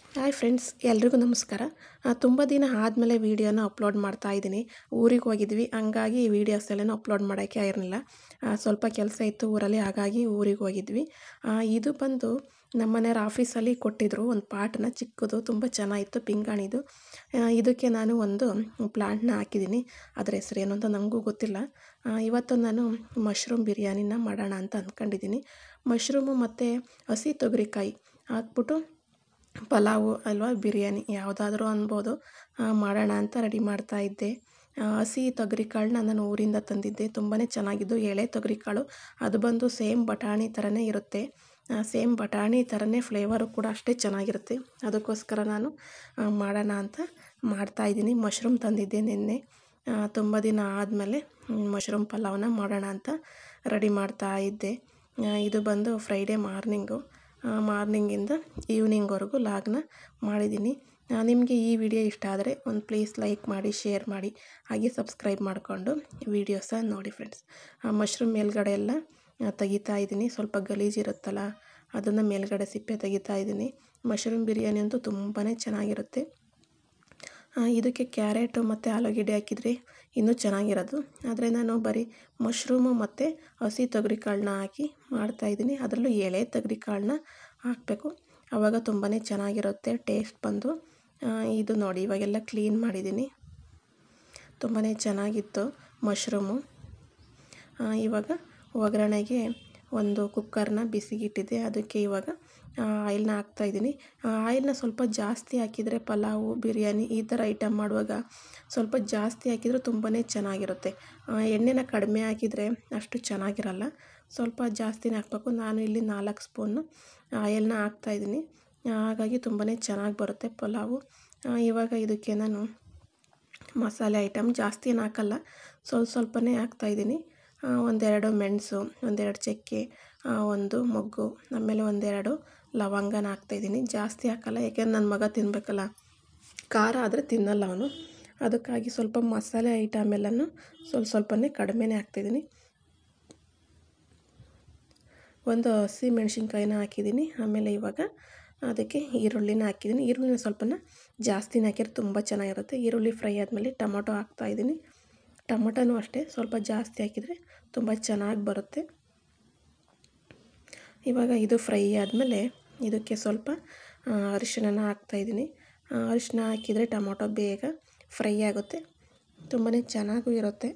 hi friends ಎಲ್ರಿಗೂ ನಮಸ್ಕಾರ ಆ, ತುಂಬ ದಿನ ಆದಮೇಲೆ ವೀಡಿಯೋನ ಅಪ್ಲೋಡ್ ಮಾಡ್ತಾ ಇದ್ದೀನಿ ಊರಿಗೆ ಹೋಗಿದ್ವಿ ಹಂಗಾಗಿ ಈ ವೀಡಿಯೋಸ್ ಎಲ್ಲನೂ ಅಪ್ಲೋಡ್ ಮಾಡೋಕ್ಕೆ ಆಗಿರಲಿಲ್ಲ ಆ, ಸ್ವಲ್ಪ ಕೆಲಸ ಇತ್ತು ಊರಲ್ಲಿ ಹಾಗಾಗಿ ಊರಿಗೆ ಹೋಗಿದ್ವಿ ಆ, ಇದು ಬಂದು ನಮ್ಮ ಮನೆಯವ್ರ ಆಫೀಸಲ್ಲಿ ಕೊಟ್ಟಿದ್ದರು ಒಂದು ಪಾಟನ್ನ ಚಿಕ್ಕದು ತುಂಬ ಚೆನ್ನಾಗಿತ್ತು ಪಿಂಗಾಣಿದು ಆ, ಇದಕ್ಕೆ ನಾನು ಒಂದು ಪ್ಲಾಂಟ್ನ ಹಾಕಿದ್ದೀನಿ ಅದ್ರ ಹೆಸರು ಏನು ಅಂತ ನನಗೂ ಗೊತ್ತಿಲ್ಲ ಆ, ಇವತ್ತು ನಾನು ಮಶ್ರೂಮ್ ಬಿರಿಯಾನಿನ ಮಾಡೋಣ ಅಂತ ಅಂದ್ಕೊಂಡಿದ್ದೀನಿ ಮಶ್ರೂಮು ಮತ್ತು ಹಸಿ ತೊಗರಿಕಾಯಿ ಹಾಕ್ಬಿಟ್ಟು ಪಲಾವು ಅಲ್ವಾ ಬಿರಿಯಾನಿ ಯಾವುದಾದ್ರೂ ಅನ್ಬೋದು ಆ, ಮಾಡೋಣ ಅಂತ ರೆಡಿ ಮಾಡ್ತಾ ಇದ್ದೆ ಆ, ಹಸಿ ತೊಗರಿಕಾಳನ್ನ ನಾನು ಊರಿಂದ ತಂದಿದ್ದೆ ತುಂಬಾ ಚೆನ್ನಾಗಿದ್ದು ಎಳೆ ತೊಗರಿಕಾಳು ಅದು ಬಂದು ಸೇಮ್ ಬಟಾಣಿ ಥರನೇ ಇರುತ್ತೆ ಸೇಮ್ ಬಟಾಣಿ ಥರನೇ ಫ್ಲೇವರು ಕೂಡ ಅಷ್ಟೇ ಚೆನ್ನಾಗಿರುತ್ತೆ ಅದಕ್ಕೋಸ್ಕರ ನಾನು ಆ, ಮಾಡೋಣ ಅಂತ ಮಾಡ್ತಾಯಿದ್ದೀನಿ ಮಶ್ರೂಮ್ ತಂದಿದ್ದೆ ನಿನ್ನೆ ಆ, ತುಂಬ ದಿನ ಆದಮೇಲೆ ಮಶ್ರೂಮ್ ಪಲಾವ್ನ ಮಾಡೋಣ ಅಂತ ರೆಡಿ ಮಾಡ್ತಾ ಇದ್ದೆ ಆ, ಇದು ಬಂದು ಫ್ರೈಡೇ ಮಾರ್ನಿಂಗು ಮಾರ್ನಿಂಗಿಂದ ಈವ್ನಿಂಗ್ವರೆಗೂ ಲಾಗ್ನ ಮಾಡಿದ್ದೀನಿ ನಿಮಗೆ ಈ ವಿಡಿಯೋ ಇಷ್ಟ ಆದರೆ ಒಂದು ಪ್ಲೀಸ್ ಲೈಕ್ ಮಾಡಿ ಶೇರ್ ಮಾಡಿ ಹಾಗೆ ಸಬ್ಸ್ಕ್ರೈಬ್ ಮಾಡಿಕೊಂಡು ವೀಡಿಯೋಸ ನೋಡಿ ಫ್ರೆಂಡ್ಸ್ ಮಶ್ರೂಮ್ ಮೇಲ್ಗಡೆ ಎಲ್ಲ ಆ, ತೆಗಿತಾ ಇದ್ದೀನಿ ಸ್ವಲ್ಪ ಗಲೀಜಿರುತ್ತಲ್ಲ ಅದನ್ನು ಮೇಲ್ಗಡೆ ಸಿಪ್ಪೆ ತೆಗಿತಾ ಇದ್ದೀನಿ ಮಶ್ರೂಮ್ ಬಿರಿಯಾನಿ ಅಂತೂ ತುಂಬಾ ಚೆನ್ನಾಗಿರುತ್ತೆ ಆ, ಇದಕ್ಕೆ ಕ್ಯಾರೆಟು ಮತ್ತು ಆಲೂಗೆಡ್ಡೆ ಹಾಕಿದರೆ ಇನ್ನೂ ಚೆನ್ನಾಗಿರೋದು ಆದರೆ ನಾನು ಬರೀ ಮಶ್ರೂಮು ಮತ್ತು ಹಸಿ ತೊಗರಿಕಾಳನ್ನ ಹಾಕಿ ಮಾಡ್ತಾಯಿದ್ದೀನಿ ಅದರಲ್ಲೂ ಎಳೆ ತೊಗರಿಕಾಳನ್ನ ಹಾಕಬೇಕು ಆವಾಗ ತುಂಬಾ ಚೆನ್ನಾಗಿರುತ್ತೆ ಟೇಸ್ಟ್ ಬಂದು ಆ, ಇದು ನೋಡಿ ಇವಾಗೆಲ್ಲ ಕ್ಲೀನ್ ಮಾಡಿದ್ದೀನಿ ತುಂಬಾ ಚೆನ್ನಾಗಿತ್ತು ಮಶ್ರೂಮು ಆ, ಇವಾಗ ಒಗ್ಗರಣೆಗೆ ಒಂದು ಕುಕ್ಕರ್ನ ಬಿಸಿಗಿಟ್ಟಿದ್ದೆ ಅದಕ್ಕೆ ಇವಾಗ ಆಯಿಲ್ನ ಹಾಕ್ತಾಯಿದ್ದೀನಿ ಆಯಿಲ್ನ ಸ್ವಲ್ಪ ಜಾಸ್ತಿ ಹಾಕಿದರೆ ಪಲಾವು ಬಿರಿಯಾನಿ ಈ ಥರ ಐಟಮ್ ಮಾಡುವಾಗ ಸ್ವಲ್ಪ ಜಾಸ್ತಿ ಹಾಕಿದರೆ ತುಂಬಾ ಚೆನ್ನಾಗಿರುತ್ತೆ ಆ, ಎಣ್ಣೆನ ಕಡಿಮೆ ಹಾಕಿದರೆ ಅಷ್ಟು ಚೆನ್ನಾಗಿರಲ್ಲ ಸ್ವಲ್ಪ ಜಾಸ್ತಿನೇ ಹಾಕಬೇಕು ನಾನು ಇಲ್ಲಿ ನಾಲ್ಕು ಸ್ಪೂನು ಆಯಿಲ್ನ ಹಾಕ್ತಾಯಿದ್ದೀನಿ ಹಾಗಾಗಿ ತುಂಬಾ ಚೆನ್ನಾಗಿ ಬರುತ್ತೆ ಪಲಾವು ಆ, ಇವಾಗ ಇದಕ್ಕೆ ನಾನು ಮಸಾಲೆ ಐಟಮ್ ಜಾಸ್ತಿ ಏನು ಹಾಕಲ್ಲ ಸ್ವಲ್ಪ ಸ್ವಲ್ಪನೇ ಹಾಕ್ತಾಯಿದ್ದೀನಿ ಒಂದೆರಡು ಮೆಣಸು ಒಂದೆರಡು ಚಕ್ಕೆ ಆ, ಒಂದು ಮೊಗ್ಗು ಆಮೇಲೆ ಒಂದೆರಡು ಲವಂಗನ ಹಾಕ್ತಾಯಿದ್ದೀನಿ ಜಾಸ್ತಿ ಹಾಕಲ್ಲ ಯಾಕೆಂದ್ರೆ ನನ್ನ ಮಗ ತಿನ್ನಬೇಕಲ್ಲ ಖಾರ ಆದರೆ ತಿನ್ನಲ್ಲ ಅವನು ಅದಕ್ಕಾಗಿ ಸ್ವಲ್ಪ ಮಸಾಲೆ ಐಟಮ್ ಎಲ್ಲನೂ ಸ್ವಲ್ಪ ಸ್ವಲ್ಪನೇ ಕಡಿಮೆನೇ ಹಾಕ್ತಿದ್ದೀನಿ ಒಂದು ಹಸಿ ಮೆಣಸಿನ್ಕಾಯಿನ ಹಾಕಿದ್ದೀನಿ ಆಮೇಲೆ ಇವಾಗ ಅದಕ್ಕೆ ಈರುಳ್ಳಿನ ಹಾಕಿದ್ದೀನಿ ಈರುಳ್ಳಿನ ಸ್ವಲ್ಪನ ಜಾಸ್ತಿನೇ ಹಾಕಿದ್ರೆ ತುಂಬ ಚೆನ್ನಾಗಿರುತ್ತೆ ಈರುಳ್ಳಿ ಫ್ರೈ ಆದಮೇಲೆ ಟೊಮೊಟೊ ಹಾಕ್ತಾಯಿದ್ದೀನಿ ಟೊಮೊಟೊನೂ ಅಷ್ಟೇ ಸ್ವಲ್ಪ ಜಾಸ್ತಿ ಹಾಕಿದರೆ ತುಂಬ ಚೆನ್ನಾಗಿ ಬರುತ್ತೆ ಇವಾಗ ಇದು ಫ್ರೈ ಆದಮೇಲೆ ಇದಕ್ಕೆ ಸ್ವಲ್ಪ ಆ, ಅರಿಶಿಣನ ಹಾಕ್ತಾಯಿದ್ದೀನಿ ಅರಿಶಿಣ ಹಾಕಿದರೆ ಟೊಮೊಟೊ ಬೇಗ ಫ್ರೈ ಆಗುತ್ತೆ ತುಂಬಾ ಚೆನ್ನಾಗೂ ಇರುತ್ತೆ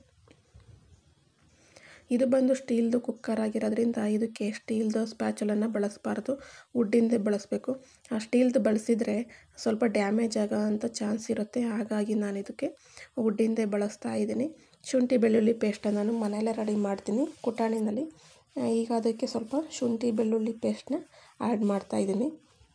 ಇದು ಬಂದು ಸ್ಟೀಲ್ದು ಕುಕ್ಕರ್ ಆಗಿರೋದ್ರಿಂದ ಇದಕ್ಕೆ ಸ್ಟೀಲ್ದು ಸ್ಪ್ಯಾಚುಲನ್ನು ಬಳಸಬಾರ್ದು ವುಡ್ಡಿಂದೇ ಬಳಸಬೇಕು ಆ ಸ್ಟೀಲ್ದು ಬಳಸಿದರೆ ಸ್ವಲ್ಪ ಡ್ಯಾಮೇಜ್ ಆಗೋ ಅಂಥ ಚಾನ್ಸ್ ಇರುತ್ತೆ ಹಾಗಾಗಿ ನಾನು ಇದಕ್ಕೆ ವುಡ್ಡಿಂದೇ ಬಳಸ್ತಾ ಇದ್ದೀನಿ ಶುಂಠಿ ಬೆಳ್ಳುಳ್ಳಿ ಪೇಸ್ಟನ್ನು ನಾನು ಮನೆಯಲ್ಲೇ ರೆಡಿ ಮಾಡ್ತೀನಿ ಕುಟಾಣಿನಲ್ಲಿ ಆ, ಈಗ ಅದಕ್ಕೆ ಸ್ವಲ್ಪ ಶುಂಠಿ ಬೆಳ್ಳುಳ್ಳಿ ಪೇಸ್ಟ್ನ ಆ್ಯಡ್ ಮಾಡ್ತಾಯಿದ್ದೀನಿ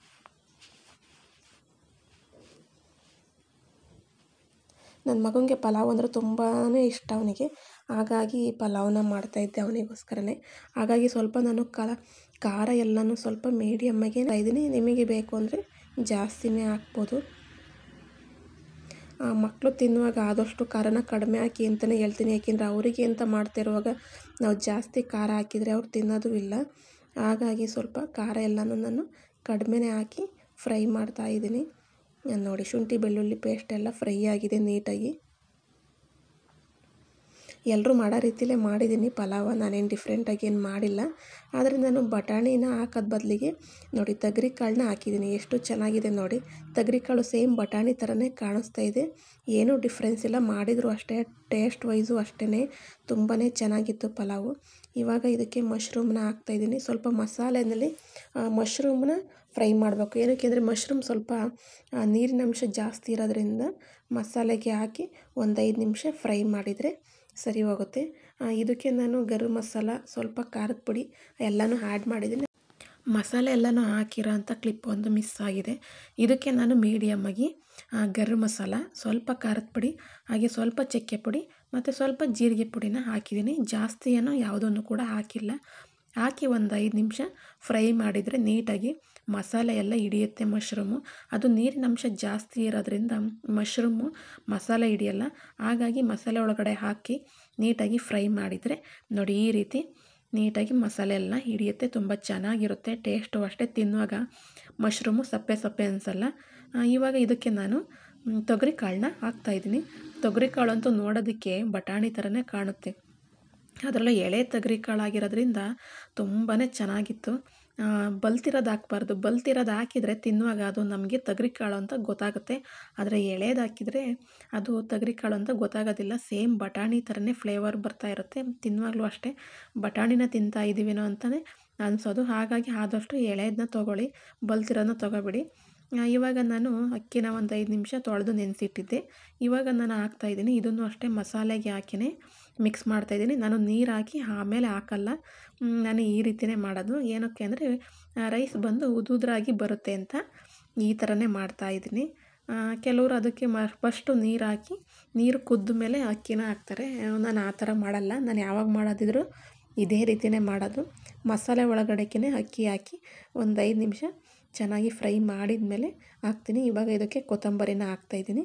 ನನ್ನ ಮಗನಿಗೆ ಪಲಾವ್ ಅಂದರೆ ತುಂಬಾ ಇಷ್ಟ ಅವನಿಗೆ ಹಾಗಾಗಿ ಪಲಾವ್ನ ಮಾಡ್ತಾಯಿದ್ದೆ ಅವನಿಗೋಸ್ಕರನೇ ಹಾಗಾಗಿ ಸ್ವಲ್ಪ ನಾನು ಕಲ ಖಾರ ಎಲ್ಲನೂ ಸ್ವಲ್ಪ ಮೀಡಿಯಮ್ಮಾಗೆ ಇದ್ದೀನಿ ನಿಮಗೆ ಬೇಕು ಅಂದರೆ ಜಾಸ್ತಿನೇ ಹಾಕ್ಬೋದು ಮಕ್ಕಳು ತಿನ್ನುವಾಗ ಆದಷ್ಟು ಖಾರನ ಕಡಿಮೆ ಹಾಕಿ ಅಂತಲೇ ಹೇಳ್ತೀನಿ ಯಾಕೆಂದರೆ ಅವರಿಗೆ ಅಂತ ಮಾಡ್ತಿರುವಾಗ ನಾವು ಜಾಸ್ತಿ ಖಾರ ಹಾಕಿದರೆ ಅವ್ರು ತಿನ್ನೋದು ಇಲ್ಲ ಹಾಗಾಗಿ ಸ್ವಲ್ಪ ಖಾರ ಎಲ್ಲನೂ ನಾನು ಕಡಿಮೆನೇ ಹಾಕಿ ಫ್ರೈ ಮಾಡ್ತಾಯಿದ್ದೀನಿ ನೋಡಿ ಶುಂಠಿ ಬೆಳ್ಳುಳ್ಳಿ ಪೇಸ್ಟ್ ಎಲ್ಲ ಫ್ರೈ ಆಗಿದೆ ನೀಟಾಗಿ ಎಲ್ಲರೂ ಮಾಡೋ ರೀತಿಲೇ ಮಾಡಿದ್ದೀನಿ ಪಲಾವ ನಾನೇನು ಡಿಫ್ರೆಂಟಾಗಿ ಏನು ಮಾಡಿಲ್ಲ ಆದರೆ ನಾನು ಬಟಾಣಿನ ಹಾಕೋದ್ ಬದಲಿಗೆ ನೋಡಿ ಕಾಳನ್ನ ಹಾಕಿದ್ದೀನಿ ಎಷ್ಟು ಚೆನ್ನಾಗಿದೆ ನೋಡಿ ಕಾಳು ಸೇಮ್ ಬಟಾಣಿ ಥರನೇ ಕಾಣಿಸ್ತಾ ಇದೆ ಏನೂ ಡಿಫ್ರೆನ್ಸ್ ಇಲ್ಲ ಮಾಡಿದರೂ ಅಷ್ಟೇ ಟೇಸ್ಟ್ ವೈಸು ಅಷ್ಟೇ ತುಂಬಾ ಚೆನ್ನಾಗಿತ್ತು ಪಲಾವು ಇವಾಗ ಇದಕ್ಕೆ ಮಶ್ರೂಮ್ನ ಹಾಕ್ತಾಯಿದ್ದೀನಿ ಸ್ವಲ್ಪ ಮಸಾಲೆನಲ್ಲಿ ಮಶ್ರೂಮ್ನ ಫ್ರೈ ಮಾಡಬೇಕು ಏನಕ್ಕೆ ಅಂದರೆ ಮಶ್ರೂಮ್ ಸ್ವಲ್ಪ ಆ, ನೀರಿನಂಶ ಜಾಸ್ತಿ ಇರೋದ್ರಿಂದ ಮಸಾಲೆಗೆ ಹಾಕಿ ಒಂದು ಐದು ನಿಮಿಷ ಫ್ರೈ ಮಾಡಿದರೆ ಸರಿ ಹೋಗುತ್ತೆ ಆ, ಇದಕ್ಕೆ ನಾನು ಗರಂ ಮಸಾಲ ಸ್ವಲ್ಪ ಖಾರದ ಪುಡಿ ಎಲ್ಲನೂ ಆ್ಯಡ್ ಮಾಡಿದ್ದೀನಿ ಮಸಾಲೆ ಎಲ್ಲನೂ ಹಾಕಿರೋ ಅಂಥ ಕ್ಲಿಪ್ ಒಂದು ಮಿಸ್ ಆಗಿದೆ ಇದಕ್ಕೆ ನಾನು ಮೀಡಿಯಮ್ಮಾಗಿ ಗರಂ ಮಸಾಲ ಸ್ವಲ್ಪ ಖಾರದ ಪುಡಿ ಹಾಗೆ ಸ್ವಲ್ಪ ಚಕ್ಕೆ ಪುಡಿ ಮತ್ತು ಸ್ವಲ್ಪ ಜೀರಿಗೆ ಪುಡಿನ ಹಾಕಿದ್ದೀನಿ ಜಾಸ್ತಿ ಏನೋ ಯಾವುದನ್ನು ಕೂಡ ಹಾಕಿಲ್ಲ ಹಾಕಿ ಒಂದು ಐದು ನಿಮಿಷ ಫ್ರೈ ಮಾಡಿದರೆ ನೀಟಾಗಿ ಮಸಾಲೆ ಎಲ್ಲ ಹಿಡಿಯುತ್ತೆ ಮಶ್ರೂಮು ಅದು ನೀರಿನ ಅಂಶ ಜಾಸ್ತಿ ಇರೋದ್ರಿಂದ ಮಶ್ರೂಮು ಮಸಾಲೆ ಹಿಡಿಯಲ್ಲ ಹಾಗಾಗಿ ಮಸಾಲೆ ಒಳಗಡೆ ಹಾಕಿ ನೀಟಾಗಿ ಫ್ರೈ ಮಾಡಿದರೆ ನೋಡಿ ಈ ರೀತಿ ನೀಟಾಗಿ ಮಸಾಲೆ ಎಲ್ಲ ಹಿಡಿಯುತ್ತೆ ತುಂಬ ಚೆನ್ನಾಗಿರುತ್ತೆ ಟೇಸ್ಟು ಅಷ್ಟೇ ತಿನ್ನುವಾಗ ಮಶ್ರೂಮು ಸಪ್ಪೆ ಸಪ್ಪೆ ಅನಿಸಲ್ಲ ಇವಾಗ ಇದಕ್ಕೆ ನಾನು ಮ್, ತೊಗರಿ ಕಾಳನ್ನ ಹಾಕ್ತಾಯಿದ್ದೀನಿ ತೊಗರಿ ಕಾಳು ಅಂತೂ ನೋಡೋದಕ್ಕೆ ಬಟಾಣಿ ಥರನೇ ಕಾಣುತ್ತೆ ಅದರಲ್ಲೂ ಎಳೆ ತೊಗರಿ ಕಾಳಾಗಿರೋದ್ರಿಂದ ತುಂಬಾ ಚೆನ್ನಾಗಿತ್ತು ಆ, ಬಲ್ತಿರೋದು ಹಾಕ್ಬಾರ್ದು ಬಲ್ತಿರೋದು ಹಾಕಿದರೆ ತಿನ್ನುವಾಗ ಅದು ನಮಗೆ ತೊಗರಿ ಕಾಳು ಅಂತ ಗೊತ್ತಾಗುತ್ತೆ ಆದರೆ ಎಳೆದು ಹಾಕಿದರೆ ಅದು ತೊಗರಿ ಕಾಳು ಅಂತ ಗೊತ್ತಾಗೋದಿಲ್ಲ ಸೇಮ್ ಬಟಾಣಿ ಥರನೇ ಫ್ಲೇವರ್ ಬರ್ತಾ ಇರುತ್ತೆ ತಿನ್ನುವಾಗಲೂ ಅಷ್ಟೇ ಬಟಾಣಿನ ತಿಂತಾ ಇದ್ದೀವೇನೋ ಅಂತಲೇ ಅನಿಸೋದು ಹಾಗಾಗಿ ಆದಷ್ಟು ಎಳೆದನ್ನ ತೊಗೊಳ್ಳಿ ಬಲ್ತಿರೋದನ್ನ ತೊಗೋಬೇಡಿ ಆ, ಇವಾಗ ನಾನು ಅಕ್ಕಿನ ಒಂದು ಐದು ನಿಮಿಷ ತೊಳೆದು ನೆನೆಸಿಟ್ಟಿದ್ದೆ ಇವಾಗ ನಾನು ಹಾಕ್ತಾಯಿದ್ದೀನಿ ಇದನ್ನು ಅಷ್ಟೇ ಮಸಾಲೆಗೆ ಹಾಕಿನೇ ಮಿಕ್ಸ್ ಮಾಡ್ತಾಯಿದ್ದೀನಿ ನಾನು ನೀರು ಹಾಕಿ ಆಮೇಲೆ ಹಾಕಲ್ಲ ಮ್, ನಾನು ಈ ರೀತಿಯೇ ಮಾಡೋದು ಏನಕ್ಕೆ ಅಂದರೆ ರೈಸ್ ಬಂದು ಉದುದ್ರಾಗಿ ಬರುತ್ತೆ ಅಂತ ಈ ಥರನೇ ಮಾಡ್ತಾಯಿದ್ದೀನಿ ಕೆಲವರು ಅದಕ್ಕೆ ಮ ಫಸ್ಟು ನೀರು ಹಾಕಿ ನೀರು ಕುದ್ದ ಮೇಲೆ ಅಕ್ಕಿನ ಹಾಕ್ತಾರೆ ನಾನು ಆ ಥರ ಮಾಡಲ್ಲ ನಾನು ಯಾವಾಗ ಮಾಡೋದಿದ್ರು ಇದೇ ರೀತಿಯೇ ಮಾಡೋದು ಮಸಾಲೆ ಒಳಗಡೆಗೆ ಅಕ್ಕಿ ಹಾಕಿ ಒಂದು ಐದು ನಿಮಿಷ ಚೆನ್ನಾಗಿ ಫ್ರೈ ಮಾಡಿದ ಮೇಲೆ ಹಾಕ್ತೀನಿ ಇವಾಗ ಇದಕ್ಕೆ ಕೊತ್ತಂಬರಿನ ಹಾಕ್ತಾಯಿದ್ದೀನಿ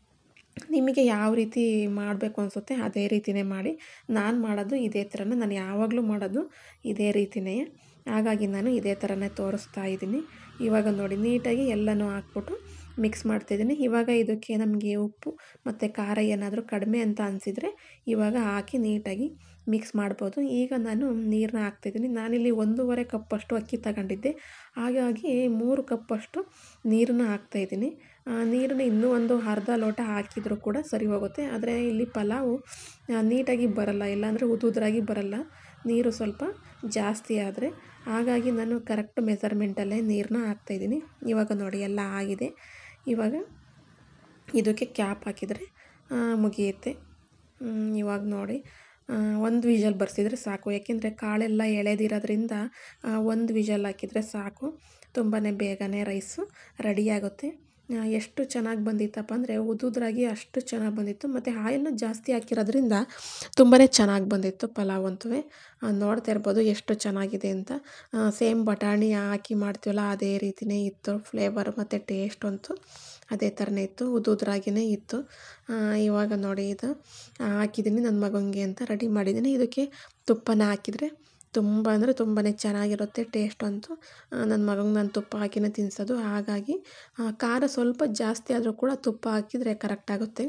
ನಿಮಗೆ ಯಾವ ರೀತಿ ಮಾಡಬೇಕು ಅನಿಸುತ್ತೆ ಅದೇ ರೀತಿಯೇ ಮಾಡಿ ನಾನು ಮಾಡೋದು ಇದೇ ಥರನೇ ನಾನು ಯಾವಾಗಲೂ ಮಾಡೋದು ಇದೇ ರೀತಿಯೇ ಹಾಗಾಗಿ ನಾನು ಇದೇ ಥರನೇ ತೋರಿಸ್ತಾ ಇದ್ದೀನಿ ಇವಾಗ ನೋಡಿ ನೀಟಾಗಿ ಎಲ್ಲನೂ ಹಾಕ್ಬಿಟ್ಟು ಮಿಕ್ಸ್ ಮಾಡ್ತಾಯಿದ್ದೀನಿ ಇವಾಗ ಇದಕ್ಕೆ ನಮಗೆ ಉಪ್ಪು ಮತ್ತು ಖಾರ ಏನಾದರೂ ಕಡಿಮೆ ಅಂತ ಅನಿಸಿದರೆ ಇವಾಗ ಹಾಕಿ ನೀಟಾಗಿ ಮಿಕ್ಸ್ ಮಾಡ್ಬೋದು ಈಗ ನಾನು ನೀರನ್ನ ಹಾಕ್ತಿದ್ದೀನಿ ನಾನಿಲ್ಲಿ ಒಂದೂವರೆ ಕಪ್ಪಷ್ಟು ಅಕ್ಕಿ ತಗೊಂಡಿದ್ದೆ ಹಾಗಾಗಿ ಮೂರು ಕಪ್ಪಷ್ಟು ನೀರನ್ನ ಹಾಕ್ತಾಯಿದ್ದೀನಿ ನೀರನ್ನ ಇನ್ನೂ ಒಂದು ಅರ್ಧ ಲೋಟ ಹಾಕಿದರೂ ಕೂಡ ಸರಿ ಹೋಗುತ್ತೆ ಆದರೆ ಇಲ್ಲಿ ಪಲಾವು ಆ, ನೀಟಾಗಿ ಬರಲ್ಲ ಇಲ್ಲಾಂದರೆ ಉದುದ್ರಾಗಿ ಬರಲ್ಲ ನೀರು ಸ್ವಲ್ಪ ಜಾಸ್ತಿ ಆದರೆ ಹಾಗಾಗಿ ನಾನು ಕರೆಕ್ಟ್ ಮೆಸರ್ಮೆಂಟಲ್ಲೇ ನೀರನ್ನ ಹಾಕ್ತಾಯಿದ್ದೀನಿ ಇವಾಗ ನೋಡಿ ಎಲ್ಲ ಆಗಿದೆ ಇವಾಗ ಇದಕ್ಕೆ ಕ್ಯಾಪ್ ಹಾಕಿದರೆ ಆ, ಮುಗಿಯುತ್ತೆ ಹ್ಮ್, ಇವಾಗ ನೋಡಿ ಒಂದು ವಿಷಲ್ ಬರ್ಸಿದ್ರೆ ಸಾಕು ಯಾಕೆಂದರೆ ಕಾಳೆಲ್ಲ ಎಳೆದಿರೋದ್ರಿಂದ ಒಂದು ವಿಷಲ್ ಹಾಕಿದರೆ ಸಾಕು ತುಂಬಾ ಬೇಗನೆ ರೈಸು ರೆಡಿಯಾಗುತ್ತೆ ಆ, ಎಷ್ಟು ಚೆನ್ನಾಗಿ ಬಂದಿತ್ತಪ್ಪ ಅಂದರೆ ಉದುದ್ರಾಗಿ ಅಷ್ಟು ಚೆನ್ನಾಗಿ ಬಂದಿತ್ತು ಮತ್ತು ಆಯಿಲ್ನ ಜಾಸ್ತಿ ಹಾಕಿರೋದ್ರಿಂದ ತುಂಬಾ ಚೆನ್ನಾಗಿ ಬಂದಿತ್ತು ಪಲಾವ್ ಅಂತೂ ನೋಡ್ತಾ ಇರ್ಬೋದು ಎಷ್ಟು ಚೆನ್ನಾಗಿದೆ ಅಂತ ಸೇಮ್ ಬಟಾಣಿ ಹಾಕಿ ಮಾಡ್ತೀವಲ್ಲ ಅದೇ ರೀತಿಯೇ ಇತ್ತು ಫ್ಲೇವರ್ ಮತ್ತು ಟೇಸ್ಟ್ ಅಂತೂ ಅದೇ ಥರನೇ ಇತ್ತು ಉದುದ್ರಾಗಿಯೇ ಇತ್ತು ಆ, ಇವಾಗ ನೋಡಿ ಇದು ಹಾಕಿದ್ದೀನಿ ನನ್ನ ಮಗನಿಗೆ ಅಂತ ರೆಡಿ ಮಾಡಿದ್ದೀನಿ ಇದಕ್ಕೆ ತುಪ್ಪನ ಹಾಕಿದರೆ ತುಂಬ ಅಂದರೆ ತುಂಬಾ ಚೆನ್ನಾಗಿರುತ್ತೆ ಟೇಸ್ಟ್ ಅಂತೂ ನನ್ನ ಮಗಂಗೆ ನಾನು ತುಪ್ಪ ಹಾಕಿನೇ ತಿನ್ನಿಸೋದು ಹಾಗಾಗಿ ಆ, ಖಾರ ಸ್ವಲ್ಪ ಜಾಸ್ತಿ ಆದರೂ ಕೂಡ ತುಪ್ಪ ಹಾಕಿದರೆ ಕರೆಕ್ಟಾಗುತ್ತೆ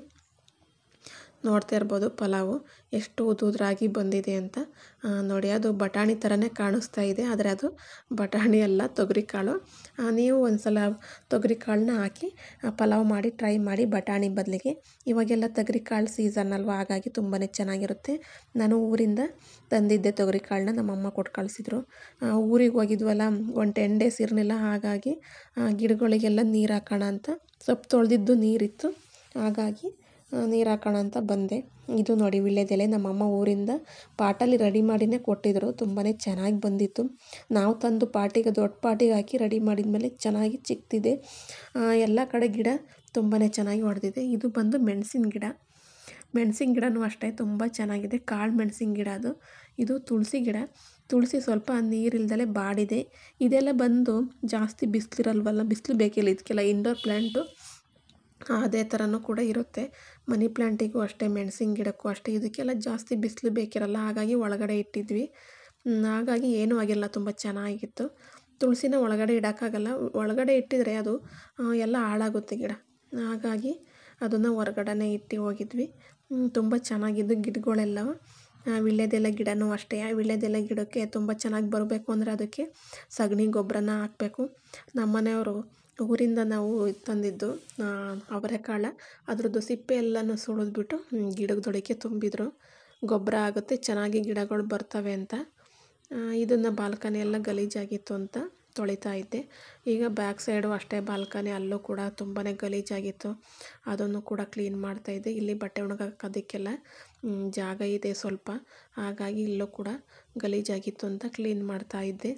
ನೋಡ್ತಾ ಇರ್ಬೋದು ಪಲಾವು ಎಷ್ಟು ಉದುದ್ರಾಗಿ ಬಂದಿದೆ ಅಂತ ಆ, ನೋಡಿ ಅದು ಬಟಾಣಿ ಥರನೇ ಕಾಣಿಸ್ತಾ ಇದೆ ಆದರೆ ಅದು ಬಟಾಣಿ ಅಲ್ಲ ತೊಗರಿಕಾಳು ಆ, ನೀವು ಒಂದು ಸಲ ತೊಗರಿಕಾಳನ್ನ ಹಾಕಿ ಆ, ಪಲಾವ್ ಮಾಡಿ ಟ್ರೈ ಮಾಡಿ ಬಟಾಣಿ ಬದಲಿಗೆ ಇವಾಗೆಲ್ಲ ತೊಗರಿಕಾಳು ಸೀಸನ್ ಅಲ್ವಾ ಹಾಗಾಗಿ ತುಂಬಾ ಚೆನ್ನಾಗಿರುತ್ತೆ ನಾನು ಊರಿಂದ ತಂದಿದ್ದೆ ತೊಗರಿಕಾಳನ್ನ ನಮ್ಮಮ್ಮ ಕೊಟ್ಟು ಕಳಿಸಿದ್ರು ಊರಿಗೆ ಹೋಗಿದ್ವಲ್ಲ ಒಂದು ಟೆನ್ ಡೇಸ್ ಇರಲಿಲ್ಲ ಹಾಗಾಗಿ ಆ, ಗಿಡಗಳಿಗೆಲ್ಲ ನೀರು ಹಾಕೋಣ ಅಂತ ಸೊಪ್ಪು ತೊಳೆದಿದ್ದು ನೀರಿತ್ತು ಹಾಗಾಗಿ ನೀರು ಹಾಕೋಣ ಅಂತ ಬಂದೆ ಇದು ನೋಡಿ ವೀಳ್ಯದೆಲೆ ನಮ್ಮಮ್ಮ ಊರಿಂದ ಪಾಟಲ್ಲಿ ರೆಡಿ ಮಾಡಿನೇ ಕೊಟ್ಟಿದ್ದರು ತುಂಬಾ ಚೆನ್ನಾಗಿ ಬಂದಿತ್ತು ನಾವು ತಂದು ಪಾಟಿಗೆ ದೊಡ್ಡ ಪಾಟಿಗೆ ಹಾಕಿ ರೆಡಿ ಮಾಡಿದ್ಮೇಲೆ ಚೆನ್ನಾಗಿ ಚಿಕ್ತಿದೆ ಎಲ್ಲ ಕಡೆ ಗಿಡ ತುಂಬಾ ಚೆನ್ನಾಗಿ ಹೊಡೆದಿದೆ ಇದು ಬಂದು ಮೆಣಸಿನ ಗಿಡ ಮೆಣಸಿನ ಗಿಡನೂ ಅಷ್ಟೇ ತುಂಬ ಚೆನ್ನಾಗಿದೆ ಕಾಳು ಮೆಣಸಿನ ಗಿಡ ಅದು ಇದು ತುಳಸಿ ಗಿಡ ತುಳಸಿ ಸ್ವಲ್ಪ ನೀರಿಲ್ದಲೇ ಬಾಡಿದೆ ಇದೆಲ್ಲ ಬಂದು ಜಾಸ್ತಿ ಬಿಸಿಲಿರಲ್ವಲ್ಲ ಬಿಸಿಲು ಬೇಕಿಲ್ಲ ಇದಕ್ಕೆಲ್ಲ ಇಂಡೋರ್ ಪ್ಲ್ಯಾಂಟು ಅದೇ ಥರನೂ ಕೂಡ ಇರುತ್ತೆ ಮನಿ ಪ್ಲ್ಯಾಂಟಿಗೂ ಅಷ್ಟೇ ಮೆಣಸಿನ ಗಿಡಕ್ಕೂ ಅಷ್ಟೇ ಇದಕ್ಕೆಲ್ಲ ಜಾಸ್ತಿ ಬಿಸಿಲು ಬೇಕಿರಲ್ಲ ಹಾಗಾಗಿ ಒಳಗಡೆ ಇಟ್ಟಿದ್ವಿ ಹ್ಮ್, ಹಾಗಾಗಿ ಏನೂ ಆಗಿಲ್ಲ ತುಂಬ ಚೆನ್ನಾಗಿತ್ತು ತುಳಸಿನ ಒಳಗಡೆ ಇಡೋಕ್ಕಾಗಲ್ಲ ಒಳಗಡೆ ಇಟ್ಟಿದ್ರೆ ಅದು ಆ, ಎಲ್ಲ ಹಾಳಾಗುತ್ತೆ ಗಿಡ ಹಾಗಾಗಿ ಅದನ್ನು ಹೊರಗಡೆನೇ ಇಟ್ಟು ಹೋಗಿದ್ವಿ ಹ್ಮ್, ತುಂಬ ಚೆನ್ನಾಗಿದ್ದು ಗಿಡಗಳೆಲ್ಲವ ವೀಳ್ಯದೆಲೆ ಗಿಡನೂ ಅಷ್ಟೇ ವೀಳ್ಯದೆಲೆ ಗಿಡಕ್ಕೆ ತುಂಬ ಚೆನ್ನಾಗಿ ಬರಬೇಕು ಅಂದರೆ ಅದಕ್ಕೆ ಸಗಣಿ ಗೊಬ್ಬರನ ಹಾಕಬೇಕು ನಮ್ಮನೆಯವರು ಊರಿಂದ ನಾವು ಇದ್ ತಂದಿದ್ದು ಆ, ಅವರೆಕಾಳು ಅದ್ರದ್ದು ಸಿಪ್ಪೆ ಎಲ್ಲನೂ ಸುಳಿದ್ಬಿಟ್ಟು ಗಿಡದೊಳಗೆ ತುಂಬಿದ್ರು ಗೊಬ್ಬರ ಆಗುತ್ತೆ ಚೆನ್ನಾಗಿ ಗಿಡಗಳು ಬರ್ತವೆ ಅಂತ ಇದನ್ನು ಬಾಲ್ಕನಿ ಎಲ್ಲ ಗಲೀಜಾಗಿತ್ತು ಅಂತ ತೊಳಿತಾ ಇದ್ದೆ ಈಗ ಬ್ಯಾಕ್ ಸೈಡು ಅಷ್ಟೇ ಬಾಲ್ಕನಿ ಅಲ್ಲೂ ಕೂಡ ತುಂಬಾ ಗಲೀಜಾಗಿತ್ತು ಅದನ್ನು ಕೂಡ ಕ್ಲೀನ್ ಮಾಡ್ತಾಯಿದ್ದೆ ಇಲ್ಲಿ ಬಟ್ಟೆ ಒಣಗಾಕೋದಕ್ಕೆಲ್ಲ ಮ್, ಜಾಗ ಇದೆ ಸ್ವಲ್ಪ ಹಾಗಾಗಿ ಇಲ್ಲೂ ಕೂಡ ಗಲೀಜಾಗಿತ್ತು ಅಂತ ಕ್ಲೀನ್ ಮಾಡ್ತಾಯಿದ್ದೆ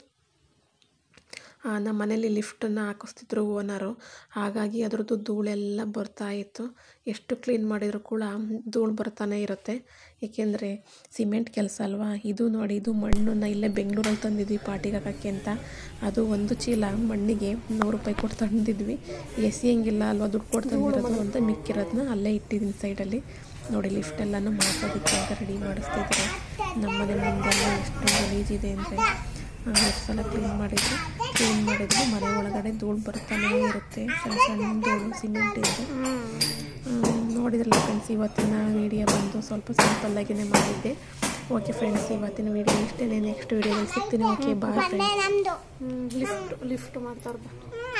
ಆ, ನಮ್ಮ ಮನೇಲಿ ಲಿಫ್ಟನ್ನು ಹಾಕಿಸ್ತಿದ್ರು ಓನರು ಹಾಗಾಗಿ ಅದ್ರದ್ದು ಧೂಳೆಲ್ಲ ಬರ್ತಾ ಇತ್ತು ಎಷ್ಟು ಕ್ಲೀನ್ ಮಾಡಿದರೂ ಕೂಡ ಧೂಳು ಬರ್ತಾನೆ ಇರುತ್ತೆ ಏಕೆಂದರೆ ಸಿಮೆಂಟ್ ಕೆಲಸ ಅಲ್ವಾ ಇದು ನೋಡಿ ಇದು ಮಣ್ಣನ್ನು ಇಲ್ಲೇ ಬೆಂಗಳೂರಲ್ಲಿ ತಂದಿದ್ವಿ ಪಾಟಿಗೆ ಹಾಕೋಕ್ಕೆ ಅಂತ ಅದು ಒಂದು ಚೀಲ ಮಣ್ಣಿಗೆ ನೂರು ರೂಪಾಯಿ ಕೊಟ್ಟು ತಂದಿದ್ವಿ ಎಸೆಯಂಗಿಲ್ಲ ಅಲ್ವಾ ದುಡ್ಡು ಕೊಟ್ಟು ತಂದಿರೋದು ಅಂತ ಮಿಕ್ಕಿರೋದನ್ನ ಅಲ್ಲೇ ಇಟ್ಟಿದ್ದೀನಿ ಸೈಡಲ್ಲಿ ನೋಡಿ ಲಿಫ್ಟ್ ಎಲ್ಲನೂ ಮಾಡ್ಸೋದಕ್ಕೆ ಅಂತ ರೆಡಿ ಮಾಡಿಸ್ತಿದ್ದಾರೆ ನಮ್ಮನೆ ಮುಂದೆಲ್ಲ ಎಷ್ಟು ಗಲೀಜಿದೆ ಅಂದರೆ ಎಷ್ಟು ಸಲ ಕ್ಲೀನ್ ಮಾಡಿದ್ರು ಕ್ಲೀನ್ ಮಾಡಿದ್ರು ಮನೆ ಒಳಗಡೆ ಧೂಳು ಬರ್ತಾನೇ ಇರುತ್ತೆ ಸಣ್ಣ ಸಣ್ಣ ಧೂಳು ಸಿಮೆಂಟ್ ಇದೆ ನೋಡಿದ್ರಲ್ಲ ಫ್ರೆಂಡ್ಸ್ ಇವತ್ತಿನ ವಿಡಿಯೋ ಬಂದು ಸ್ವಲ್ಪ ಸಿಂಪಲ್ಲಾಗಿಯೇ ಮಾಡಿದ್ದೆ ಓಕೆ ಫ್ರೆಂಡ್ಸ್ ಇವತ್ತಿನ ವಿಡಿಯೋ ಇಷ್ಟೇ ನೆಕ್ಸ್ಟ್ ವಿಡಿಯೋದಲ್ಲಿ ಸಿಗ್ತೀನಿ okay bye friends lift lift ಮಾಡ್ತಾರ